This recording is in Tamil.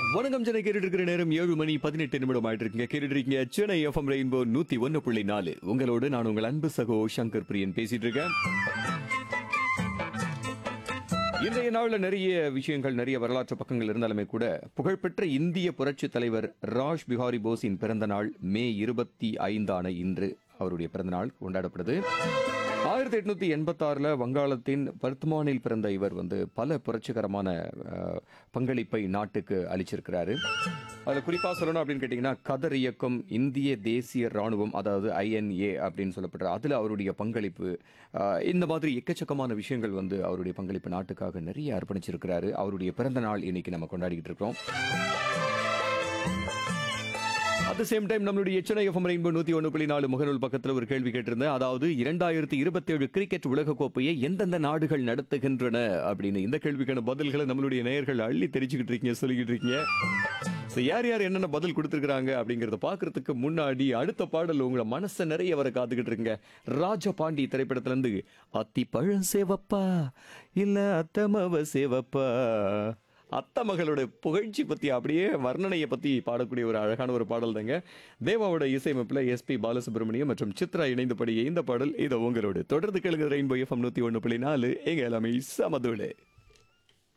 வணக்கம் சென்னை கேட்டுட்டு இருக்கிற நேரம் ஏழு மணி பதினெட்டு நிமிடம் ஆயிட்டு இருக்கீங்க கேட்டுட்டு இருக்கீங்க சென்னை எஃப்எம் ரெயின்போ நூத்தி ஒன்னு புள்ளி நாலு உங்களோடு நான் உங்கள் அன்பு சகோ சங்கர் பிரியன் பேசிட்டு இருக்கேன் இன்றைய நாளில் நிறைய விஷயங்கள் நிறைய வரலாற்று பக்கங்கள் இருந்தாலுமே கூட புகழ்பெற்ற இந்திய புரட்சி தலைவர் ராஜ் பிஹாரி போஸின் பிறந்த நாள் மே இருபத்தி ஐந்தான இன்று அவருடைய பிறந்த நாள் கொண்டாடப்படுது ஆயிரத்தி எட்நூத்தி எண்பத்தாறுல வங்காளத்தின் பர்த்மானில் பிறந்த இவர் வந்து பல புரட்சிகரமான அஹ், பங்களிப்பை நாட்டுக்கு அளிச்சிருக்கிறாரு அதில் குறிப்பாக சொல்லணும் அப்படின்னு கேட்டிங்கன்னா கதர் இயக்கம் இந்திய தேசிய ராணுவம் அதாவது ஐஎன்ஏ அப்படின்னு சொல்லப்படுற அதில் அவருடைய பங்களிப்பு அஹ், இந்த மாதிரி எக்கச்சக்கமான விஷயங்கள் வந்து அவருடைய பங்களிப்பு நாட்டுக்காக நிறைய அர்ப்பணிச்சிருக்கிறாரு அவருடைய பிறந்த நாள் இன்னைக்கு நம்ம கொண்டாடிக்கிட்டு இருக்கிறோம் அட் சேம் டைம் நம்மளுடைய சென்னை எஃப்எம் ரெயின்போ நூத்தி ஒன்று புள்ளி நாலு முகநூல் பக்கத்தில் ஒரு கேள்வி கேட்டிருந்தேன் அதாவது இரண்டாயிரத்தி இருபத்தேழு கிரிக்கெட் உலகக்கோப்பையை எந்தெந்த நாடுகள் நடத்துகின்றன அப்படின்னு இந்த கேள்விக்கான பதில்களை நம்மளுடைய நேயர்கள் அள்ளி தெரிஞ்சுக்கிட்டு இருக்கீங்க சொல்லிக்கிட்டு இருக்கீங்க So, யார் யார் என்னென்ன பதில் கொடுத்துருக்காங்க அப்படிங்கறத பாக்குறதுக்கு முன்னாடி அடுத்த பாடல் உங்களை மனசை நிறைய வர காத்துக்கிட்டு இருக்குங்க ராஜபாண்டி திரைப்படத்துல இருந்து அத்தி பழம் சேவப்பா இல்ல அத்தமவ சேவப்பா அத்த மகளோட புகழ்ச்சி பத்தி அப்படியே வர்ணனையை பத்தி பாடக்கூடிய ஒரு அழகான ஒரு பாடல் தாங்க தேவாவோட இசையமைப்புல எஸ்பி பாலசுப்ரமணியம் மற்றும் சித்ரா இணைந்து படிய இந்த பாடல் இதை உங்களோட தொடர்ந்து கேளுங்க ரெயின்போ எஃப்எம் நூத்தி ஒன்று புள்ளி நாலு எங்க எல்லாமே சமதுளே